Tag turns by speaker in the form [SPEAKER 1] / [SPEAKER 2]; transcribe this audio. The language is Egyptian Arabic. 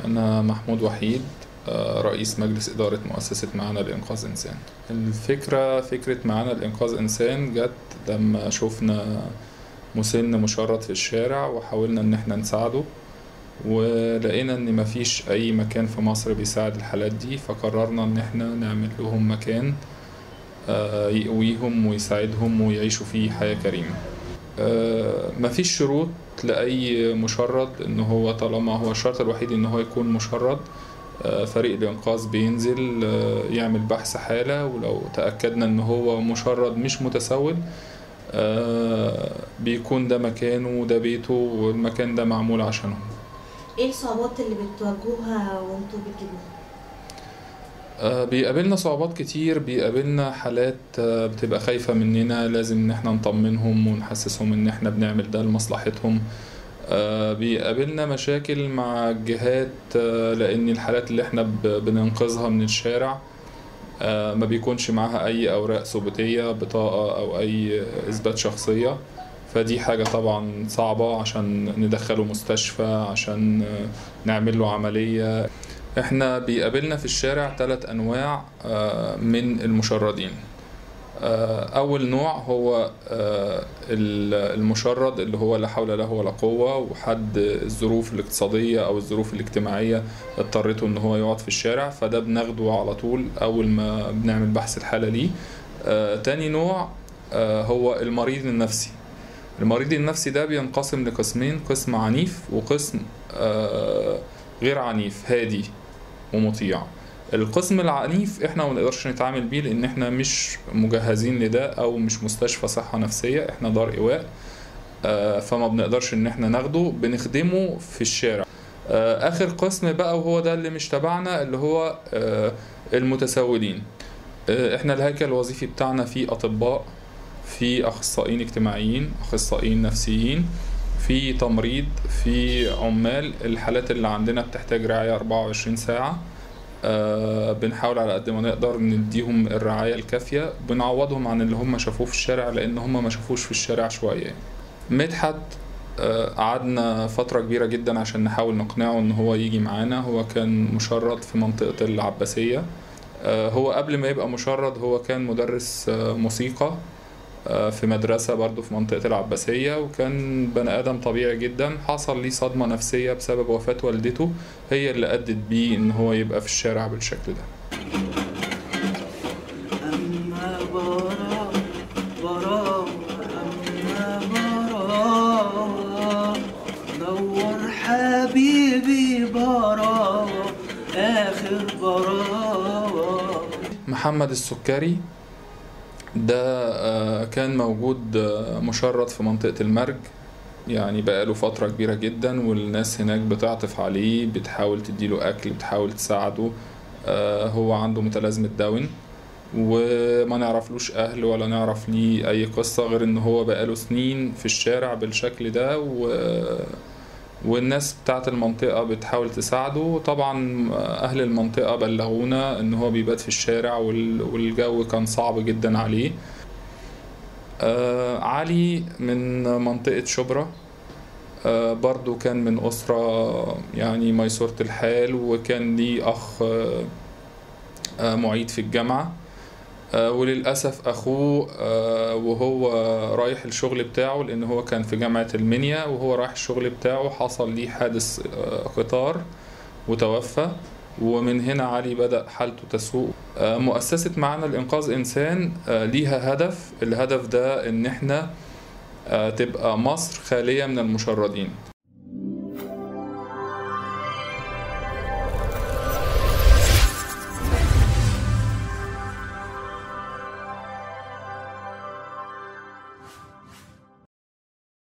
[SPEAKER 1] أنا محمود وحيد آه، رئيس مجلس إدارة مؤسسة معانا لإنقاذ إنسان الفكرة فكرة معانا لإنقاذ إنسان جت لما شفنا مسن مشرد في الشارع وحاولنا إن احنا نساعده ولقينا إن مفيش أي مكان في مصر بيساعد الحالات دي فقررنا إن احنا نعمل لهم مكان آه، يقويهم ويساعدهم ويعيشوا فيه حياة كريمة آه، مفيش شروط لأي مشرد إن هو طالما هو الشرط الوحيد إن هو يكون مشرد آه، فريق الإنقاذ بينزل آه، يعمل بحث حالة ولو تأكدنا إن هو مشرد مش متسول آه، بيكون ده مكانه وده بيته والمكان ده معمول عشانهم
[SPEAKER 2] ايه الصعوبات اللي بتواجهوها وانتوا بتجيبوها
[SPEAKER 1] آه، بيقابلنا صعوبات كتير بيقابلنا حالات آه، بتبقى خايفة مننا لازم ان احنا نطمنهم ونحسسهم ان احنا بنعمل ده لمصلحتهم آه، بيقابلنا مشاكل مع الجهات آه، لان الحالات اللي احنا ب- بننقذها من الشارع آه، ما بيكونش معاها اي اوراق ثبوتية بطاقة او اي اثبات شخصية فدي حاجة طبعا صعبة عشان ندخله مستشفى عشان آه، نعمل له عملية احنا بيقابلنا في الشارع ثلاث انواع آه، من المشردين آه، اول نوع هو آه، ال- المشرد اللي هو لا حول له ولا قوة وحد الظروف الاقتصادية او الظروف الاجتماعية اضطرته ان هو يقعد في الشارع فده بناخده على طول اول ما بنعمل بحث الحالة ليه آه، تاني نوع آه، هو المريض النفسي المريض النفسي ده بينقسم لقسمين قسم عنيف وقسم آه، غير عنيف هادي ومطيع القسم العنيف احنا ما نقدرش نتعامل بيه لان احنا مش مجهزين لده او مش مستشفى صحة نفسية احنا دار ايواء آه، فما بنقدرش ان احنا ناخده بنخدمه في الشارع آه، اخر قسم بقى وهو ده اللي مش تبعنا اللي هو آه، المتسولين آه، احنا الهيكل الوظيفي بتاعنا فيه اطباء في اخصائيين اجتماعيين اخصائيين نفسيين في تمريض في عمال الحالات اللي عندنا بتحتاج رعاية 24 ساعة آه بنحاول على قد ما نقدر نديهم الرعاية الكافية بنعوضهم عن اللي هم شافوه في الشارع لأن هم ما شافوش في الشارع شوية يعني. مدحت آه، قعدنا فترة كبيرة جدا عشان نحاول نقنعه إن هو يجي معانا هو كان مشرد في منطقة العباسية آه، هو قبل ما يبقى مشرد هو كان مدرس آه، موسيقى آه، في مدرسة برضو في منطقة العباسية وكان بني آدم طبيعي جدا حصل ليه صدمة نفسية بسبب وفاة والدته هي اللي أدت بيه إن هو يبقى في الشارع بالشكل ده
[SPEAKER 3] أما براء براء أما براء دور حبيبي براء آخر براء
[SPEAKER 1] محمد السكري ده آه، كان موجود آه، مشرد في منطقة المرج يعني بقاله فترة كبيرة جدا والناس هناك بتعطف عليه بتحاول تديله أكل بتحاول تساعده آه، هو عنده متلازمة داون وما نعرفلوش أهل ولا نعرف ليه أي قصة غير إن هو بقاله سنين في الشارع بالشكل ده و والناس بتاعت المنطقة بتحاول تساعده طبعا أهل المنطقة بلغونا إن هو بيبات في الشارع وال- والجو كان صعب جدا عليه آه علي من منطقة شبرا آه برضو كان من أسرة يعني ميسورة الحال وكان ليه أخ آه آه معيد في الجامعة آه، وللأسف أخوه آه، وهو رايح الشغل بتاعه لأن هو كان في جامعة المنيا وهو رايح الشغل بتاعه حصل ليه حادث آه، قطار وتوفى ومن هنا علي بدأ حالته تسوء آه، مؤسسة معانا لإنقاذ إنسان آه، ليها هدف الهدف ده إن إحنا آه، تبقى مصر خالية من المشردين